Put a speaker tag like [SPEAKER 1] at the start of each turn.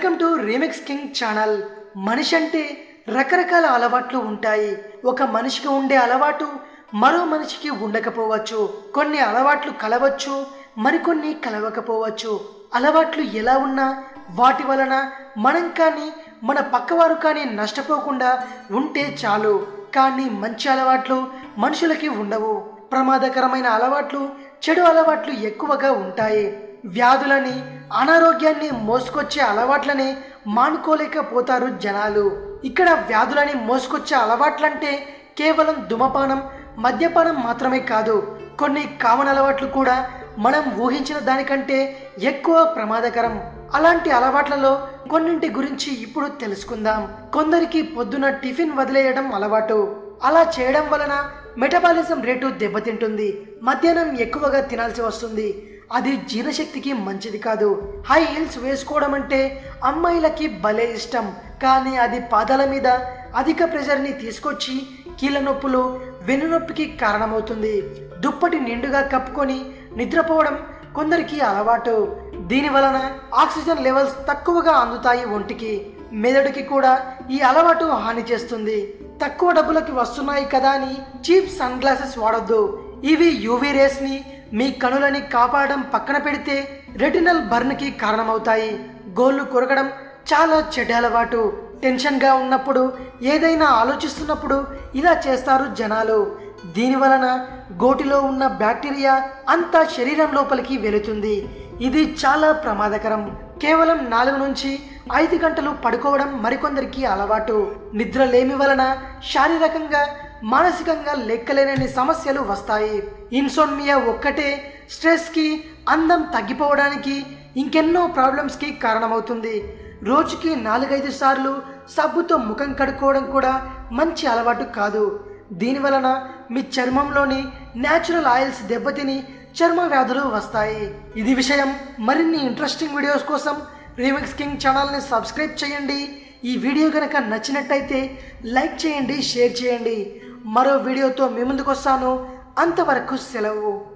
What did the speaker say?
[SPEAKER 1] welcome to remix king channel మనిషి అంటే రకరకాల అలవాట్లు ఉంటాయి ఒక మనిషికి ఉండే అలవాటు మరో మనిషికి ఉండకపోవచ్చు కొన్ని అలవాట్లు కలవచ్చు మరికొన్ని కలవకపోవచ్చు అలవాట్లు ఎలా ఉన్నా వాటి వలన మనం కానీ మన పక్కవారు కానీ నష్టపోకుండా ఉంటే చాలు కానీ మంచి అలవాట్లు మనుషులకి ఉండవు ప్రమాదకరమైన అలవాట్లు చెడు అలవాట్లు ఎక్కువగా ఉంటాయి వ్యాధులని అనారోగ్యాన్ని మోసుకొచ్చే అలవాట్లని మానుకోలేకపోతారు జనాలు ఇక్కడ వ్యాధులని మోసుకొచ్చే అలవాట్లంటే కేవలం ధూమపానం మద్యపానం మాత్రమే కాదు కొన్ని కామన్ అలవాట్లు కూడా మనం ఊహించిన దానికంటే ఎక్కువ ప్రమాదకరం అలాంటి అలవాట్లలో కొన్నింటి గురించి ఇప్పుడు తెలుసుకుందాం కొందరికి పొద్దున టిఫిన్ వదిలేయడం అలవాటు అలా చేయడం వలన మెటబాలిజం రేటు దెబ్బతింటుంది మధ్యాహ్నం ఎక్కువగా తినాల్సి వస్తుంది అది జీర్ణశక్తికి మంచిది కాదు హై హీల్స్ వేసుకోవడం అంటే అమ్మాయిలకి భలే ఇష్టం కానీ అది పాదాల మీద అధిక ప్రెషర్ని తీసుకొచ్చి కీళ్ళ నొప్పులు వెన్నునొప్పికి కారణమవుతుంది దుప్పటి నిండుగా కప్పుకొని నిద్రపోవడం కొందరికి అలవాటు దీని వలన ఆక్సిజన్ లెవెల్స్ తక్కువగా అందుతాయి ఒంటికి మెదడుకి కూడా ఈ అలవాటు హాని చేస్తుంది తక్కువ డబ్బులకి వస్తున్నాయి కదా అని చీప్ సన్ గ్లాసెస్ వాడొద్దు ఇవి యూవీ రేస్ ని మీ కనులని కాపాడడం పక్కన పెడితే రెటినల్ బర్న్ కి కారణమవుతాయి గోళ్ళు కొరకడం చాలా చెడ్డ అలవాటు టెన్షన్ గా ఉన్నప్పుడు ఏదైనా ఆలోచిస్తున్నప్పుడు ఇలా చేస్తారు జనాలు దీని వలన గోటిలో ఉన్న బ్యాక్టీరియా అంతా శరీరం లోపలికి వెళుతుంది ఇది చాలా ప్రమాదకరం కేవలం నాలుగు నుంచి ఐదు గంటలు పడుకోవడం మరికొందరికి అలవాటు నిద్ర లేమి వలన శారీరకంగా మానసికంగా లెక్కలేనని సమస్యలు వస్తాయి ఇన్సోన్మియా ఒక్కటే స్ట్రెస్కి అందం తగ్గిపోవడానికి ఇంకెన్నో ప్రాబ్లమ్స్కి కారణమవుతుంది రోజుకి నాలుగైదు సార్లు సబ్బుతో ముఖం కడుక్కోవడం కూడా మంచి అలవాటు కాదు దీని వలన మీ చర్మంలోని న్యాచురల్ ఆయిల్స్ దెబ్బతిని చర్మ వ్యాధులు వస్తాయి ఇది విషయం మరిన్ని ఇంట్రెస్టింగ్ వీడియోస్ కోసం రీమిక్స్ కింగ్ ఛానల్ని సబ్స్క్రైబ్ చేయండి ఈ వీడియో కనుక నచ్చినట్టయితే లైక్ చేయండి షేర్ చేయండి మరో వీడియోతో మీ ముందుకు వస్తాను అంతవరకు సెలవు